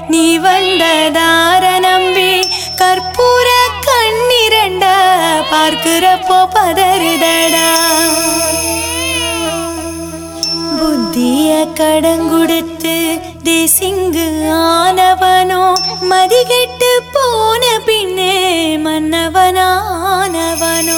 நீ வந்ததார நம்பி கற்பூர கண்ணிரண்ட பார்க்கிறப்போ பதறுதடா புத்திய கடங்குடுத்து தேசிங்கு ஆனவனோ மதிகெட்டு போன பின்னே மன்னவனானவனோ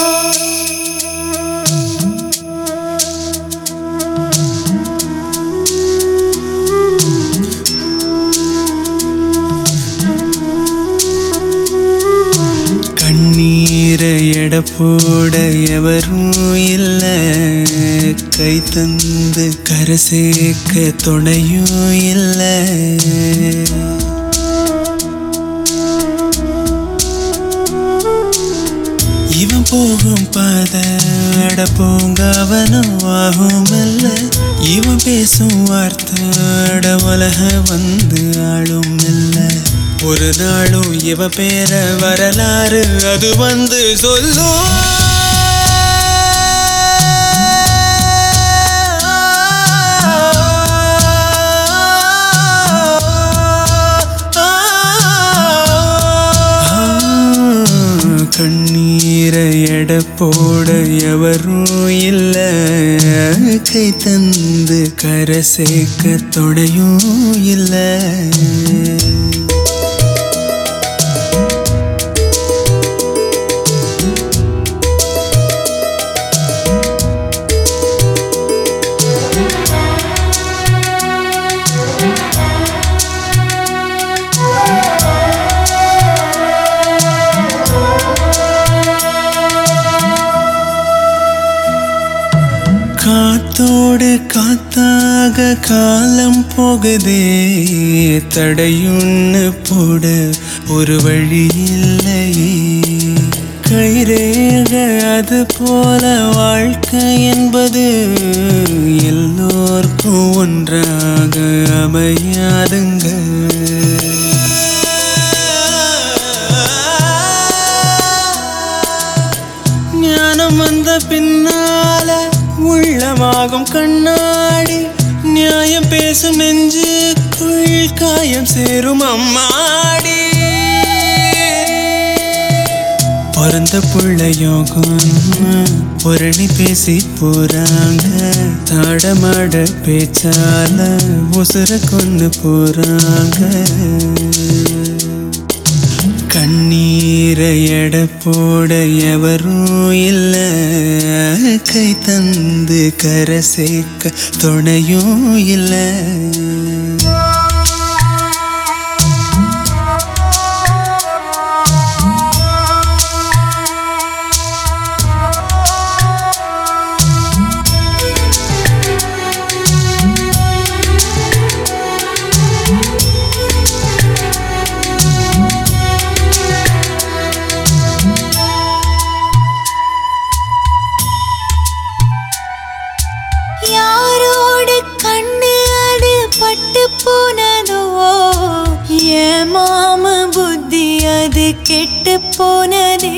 கண்ணீரை எட போட எவரும் இல்ல கை தந்து கரை சேர்க்க துணையும் இல்ல இவன் போகும் பாத அட போங்க அவனும் ஆகும் இல்ல இவன் பேசும் வார்த்தை அட உலக வந்து ஆளும் இல்ல ஒரு நாளும் இவ பேர வரலாறு அது வந்து சொல்லும் கண்ணீரை எட போட எவரும் இல்ல கை தந்து கரை சேர்க்க தொடையும் இல்லை காத்தோடு காத்தாக காலம் போகுதே தடையுன்னு போட ஒரு வழி இல்லையே கைரேக அது போல வாழ்க்கை என்பது எல்லோர்க்கும் ஒன்றாக அமையாதுங்க ஞானம் வந்த பின்னால உள்ளமாகும் கண்ணாடி நியாயம் பேசும் நெஞ்சுக்குள் காயம் சேரும் அம்மாடி பிறந்த பிள்ளையோகம் புரணி பேசி போறாங்க தாடமாட பேச்சால உசுர கொண்டு போறாங்க கண்ணீரை எட போட எவரும் இல்ல கை தந்து கரை சேர்க்க துணையும் இல்லை யாரோடு கண்ணு அது பட்டு போனதோ என் மாம புத்தி அது கெட்டு போனதே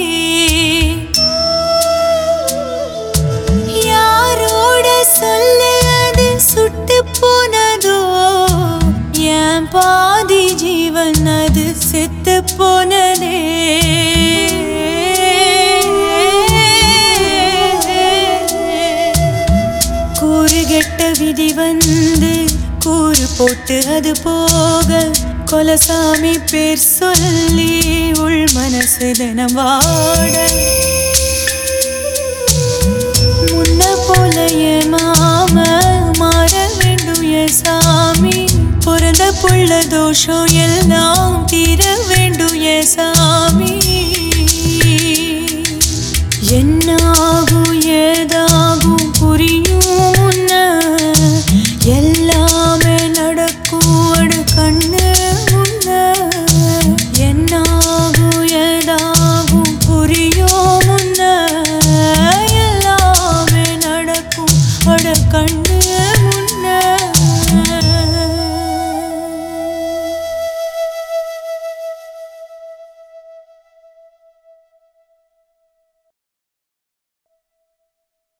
யாரோட சொல்லு அது சுட்டு போனதோ என் பாதி ஜீவன் அது செத்து போனதே கூறு கெட்ட விதி வந்து கூறு போட்டு அது போக கொலசாமி பேர் சொல்லி உள் மனசு தினம் வாட முன்ன போல என் மாம மாற வேண்டும் என் சாமி பிறந்த புள்ள தோஷம் எல்லாம் தீர வேண்டும் என் சாமி என்னாகும் ஏதாகும் புரியும் முன்ன எல்லாமே நடக்கும் அடு கண்ணு முன்ன என்னாகும் ஏதாகும் புரியும் முன்ன எல்லாமே நடக்கும் அட கண்ணு